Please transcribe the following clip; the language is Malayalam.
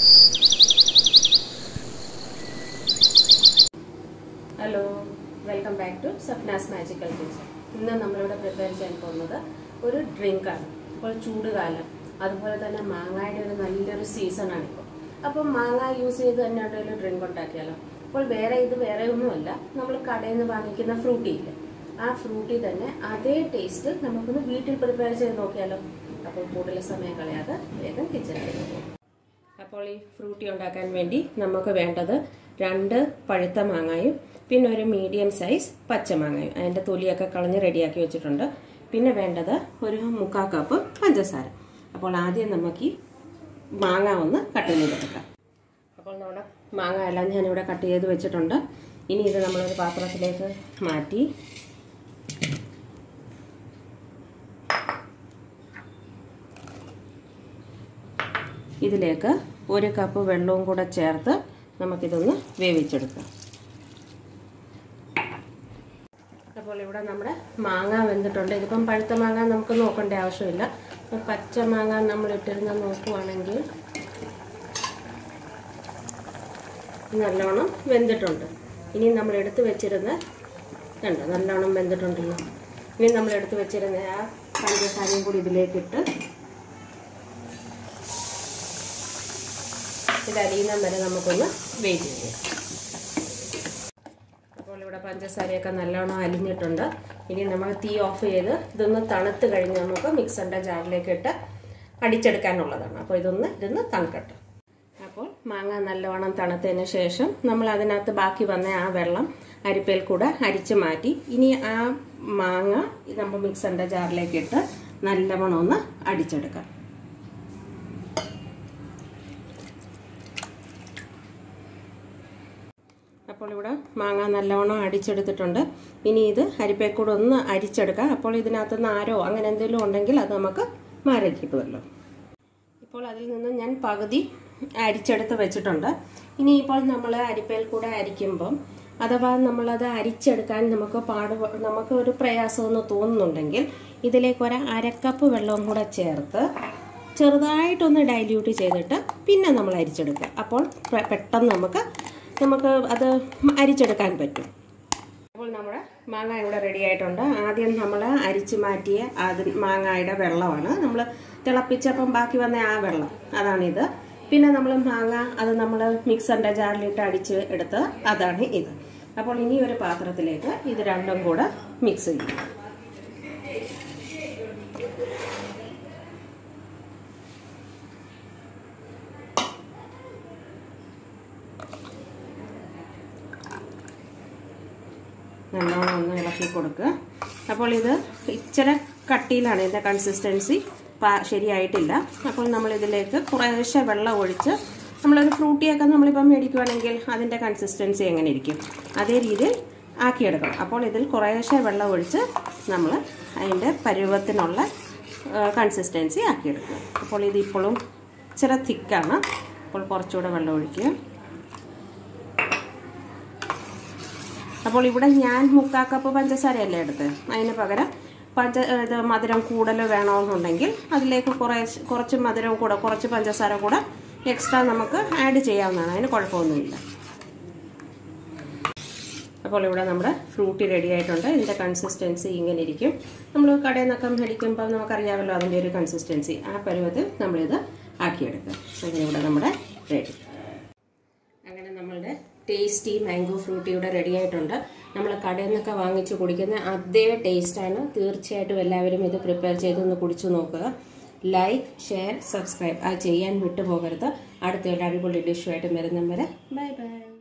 hello welcome back to Sapna's magical kitchen ഇന്ന് നമ്മളിവിടെ പ്രിപ്പയർ ചെയ്യാൻ പോകുന്നത് ഒരു ഡ്രിങ്കാണ് ഇപ്പോൾ ചൂടുകാലം അതുപോലെ തന്നെ മാങ്ങയുടെ ഒരു നല്ലൊരു സീസണാണ് ഇപ്പോൾ അപ്പം മാങ്ങ യൂസ് ചെയ്ത് തന്നെ ഒരു ഡ്രിങ്ക് ഉണ്ടാക്കിയാലോ അപ്പോൾ വേറെ ഇത് വേറെ ഒന്നുമല്ല നമ്മൾ കടയിൽ നിന്ന് വാങ്ങിക്കുന്ന ഫ്രൂട്ടി ഇല്ലേ ആ ഫ്രൂട്ടി തന്നെ അതേ ടേസ്റ്റ് നമുക്കൊന്ന് വീട്ടിൽ പ്രിപ്പയർ ചെയ്ത് നോക്കിയാലോ അപ്പോൾ കൂടുതൽ സമയം കളയാതെ വേഗം കിച്ചണിലേക്ക് പോകും അപ്പോൾ ഈ ഫ്രൂട്ടി ഉണ്ടാക്കാൻ വേണ്ടി നമുക്ക് വേണ്ടത് രണ്ട് പഴുത്ത മാങ്ങായും പിന്നെ ഒരു മീഡിയം സൈസ് പച്ചമാങ്ങയും അതിൻ്റെ തൊലിയൊക്കെ കളഞ്ഞ് റെഡിയാക്കി വെച്ചിട്ടുണ്ട് പിന്നെ വേണ്ടത് ഒരു മുക്കാൽ കപ്പ് പഞ്ചസാര അപ്പോൾ ആദ്യം നമുക്ക് ഈ മാങ്ങ ഒന്ന് കട്ട് ചെയ്തെടുക്കാം അപ്പോൾ നമ്മുടെ മാങ്ങ എല്ലാം ഞാനിവിടെ കട്ട് ചെയ്ത് വെച്ചിട്ടുണ്ട് ഇനി ഇത് നമ്മളൊരു പാത്രത്തിലേക്ക് മാറ്റി ഇതിലേക്ക് ഒരു കപ്പ് വെള്ളവും കൂടെ ചേർത്ത് നമുക്കിതൊന്ന് വേവിച്ചെടുക്കാം അപ്പോൾ ഇവിടെ നമ്മുടെ മാങ്ങ വെന്തിട്ടുണ്ട് ഇതിപ്പം പഴുത്ത മാങ്ങ നമുക്ക് നോക്കേണ്ട ആവശ്യമില്ല പച്ച മാങ്ങ നമ്മൾ ഇട്ടിരുന്ന നോക്കുവാണെങ്കിൽ നല്ലോണം വെന്തിട്ടുണ്ട് ഇനി നമ്മൾ എടുത്ത് വെച്ചിരുന്ന കണ്ടോ നല്ലോണം വെന്തിട്ടുണ്ടല്ലോ ഇനി നമ്മൾ എടുത്ത് വെച്ചിരുന്ന ആ പഞ്ചസാരയും കൂടി ഇതിലേക്കിട്ട് ഇത് അരിയുന്ന വരെ നമുക്കൊന്ന് വെയിറ്റ് ചെയ്യാം അപ്പോൾ ഇവിടെ പഞ്ചസാരയൊക്കെ നല്ലോണം അലിഞ്ഞിട്ടുണ്ട് ഇനി നമ്മൾ തീ ഓഫ് ചെയ്ത് ഇതൊന്ന് തണുത്ത് കഴിഞ്ഞ് നമുക്ക് മിക്സറിൻ്റെ ജാറിലേക്ക് ഇട്ട് അടിച്ചെടുക്കാനുള്ളതാണ് അപ്പോൾ ഇതൊന്ന് ഇതൊന്ന് തണുക്കട്ടെ അപ്പോൾ മാങ്ങ നല്ലവണ്ണം തണുത്തതിന് ശേഷം നമ്മൾ അതിനകത്ത് ബാക്കി വന്ന ആ വെള്ളം അരിപ്പയിൽ കൂടെ അരിച്ച് മാറ്റി ഇനി ആ മാങ്ങ നമ്മൾ മിക്സറിൻ്റെ ജാറിലേക്ക് ഇട്ട് നല്ലവണ്ണം ഒന്ന് അടിച്ചെടുക്കാം അപ്പോൾ ഇവിടെ മാങ്ങ നല്ലവണ്ണം അടിച്ചെടുത്തിട്ടുണ്ട് ഇനി ഇത് അരിപ്പേക്കൂടെ ഒന്ന് അരിച്ചെടുക്കാം അപ്പോൾ ഇതിനകത്ത് നാരോ അങ്ങനെ എന്തെങ്കിലും ഉണ്ടെങ്കിൽ അത് നമുക്ക് മാറി കിട്ടുമല്ലോ ഇപ്പോൾ അതിൽ നിന്ന് ഞാൻ പകുതി അരിച്ചെടുത്ത് വെച്ചിട്ടുണ്ട് ഇനി ഇപ്പോൾ നമ്മൾ അരിപ്പയിൽ കൂടെ അരിക്കുമ്പം അഥവാ നമ്മളത് അരിച്ചെടുക്കാൻ നമുക്ക് പാട് നമുക്ക് ഒരു പ്രയാസമെന്ന് തോന്നുന്നുണ്ടെങ്കിൽ ഇതിലേക്ക് ഒരു അരക്കപ്പ് വെള്ളവും കൂടെ ചേർത്ത് ചെറുതായിട്ടൊന്ന് ഡൈല്യൂട്ട് ചെയ്തിട്ട് പിന്നെ നമ്മൾ അരിച്ചെടുക്കുക അപ്പോൾ പെട്ടെന്ന് നമുക്ക് നമുക്ക് അത് അരിച്ചെടുക്കാൻ പറ്റും അപ്പോൾ നമ്മുടെ മാങ്ങ ഇവിടെ റെഡി ആയിട്ടുണ്ട് ആദ്യം നമ്മൾ അരിച്ച് മാറ്റിയ അത് മാങ്ങയുടെ വെള്ളമാണ് നമ്മൾ തിളപ്പിച്ചപ്പം ബാക്കി വന്ന ആ വെള്ളം അതാണിത് പിന്നെ നമ്മൾ മാങ്ങ അത് നമ്മൾ മിക്സറിൻ്റെ ജാറിലിട്ട് അടിച്ച് എടുത്ത് അതാണ് ഇത് അപ്പോൾ ഇനി ഒരു പാത്രത്തിലേക്ക് ഇത് രണ്ടും കൂടെ മിക്സ് ചെയ്യും നല്ലോണം ഒന്ന് ഇളക്കി കൊടുക്കുക അപ്പോൾ ഇത് ഇച്ചിരി കട്ടിയിലാണ് ഇതിൻ്റെ കൺസിസ്റ്റൻസി ശരിയായിട്ടില്ല അപ്പോൾ നമ്മൾ ഇതിലേക്ക് കുറേശ്ശെ വെള്ളം ഒഴിച്ച് നമ്മളൊരു ഫ്രൂട്ടിയൊക്കെ നമ്മളിപ്പം മേടിക്കുവാണെങ്കിൽ അതിൻ്റെ കൺസിസ്റ്റൻസി എങ്ങനെ ഇരിക്കും അതേ രീതിയിൽ ആക്കിയെടുക്കണം അപ്പോൾ ഇതിൽ കുറേശ്ശെ വെള്ളം ഒഴിച്ച് നമ്മൾ അതിൻ്റെ പരുവത്തിനുള്ള കൺസിസ്റ്റൻസി ആക്കിയെടുക്കുക അപ്പോൾ ഇത് ഇപ്പോഴും ഇച്ചിരി തിക്കാണ് അപ്പോൾ കുറച്ചുകൂടെ വെള്ളം ഒഴിക്കുക അപ്പോൾ ഇവിടെ ഞാൻ മുക്കാൽ കപ്പ് പഞ്ചസാരയല്ലേ എടുത്ത് അതിന് പകരം പഞ്ച ഇത് മധുരം കൂടുതൽ വേണമെന്നുണ്ടെങ്കിൽ അതിലേക്ക് കുറേ കുറച്ച് മധുരം കൂടെ കുറച്ച് പഞ്ചസാര കൂടെ എക്സ്ട്രാ നമുക്ക് ആഡ് ചെയ്യാവുന്നതാണ് അതിന് കുഴപ്പമൊന്നുമില്ല അപ്പോൾ ഇവിടെ നമ്മുടെ ഫ്രൂട്ടി റെഡി ആയിട്ടുണ്ട് ഇതിൻ്റെ കൺസിസ്റ്റൻസി ഇങ്ങനെ ഇരിക്കും നമ്മൾ കടയിൽ നിന്നൊക്കെ മേടിക്കുമ്പോൾ നമുക്കറിയാമല്ലോ അതിൻ്റെ ഒരു കൺസിസ്റ്റൻസി ആ പരുവത്തിൽ നമ്മളിത് ആക്കിയെടുക്കുക അങ്ങനെ ഇവിടെ നമ്മുടെ റെഡി അങ്ങനെ നമ്മളുടെ ടേസ്റ്റി മാംഗോ ഫ്രൂട്ടി ഇവിടെ റെഡി ആയിട്ടുണ്ട് നമ്മൾ കടയിൽ നിന്നൊക്കെ വാങ്ങിച്ച് കുടിക്കുന്ന അതേ ടേസ്റ്റാണ് തീർച്ചയായിട്ടും എല്ലാവരും ഇത് പ്രിപ്പയർ ചെയ്തൊന്ന് കുടിച്ചു നോക്കുക ലൈക്ക് ഷെയർ സബ്സ്ക്രൈബ് അത് ചെയ്യാൻ വിട്ടുപോകരുത് അടുത്തൊരു അടിപൊളി ഡിഷുമായിട്ട് വരുന്നവരെ ബൈ ബൈ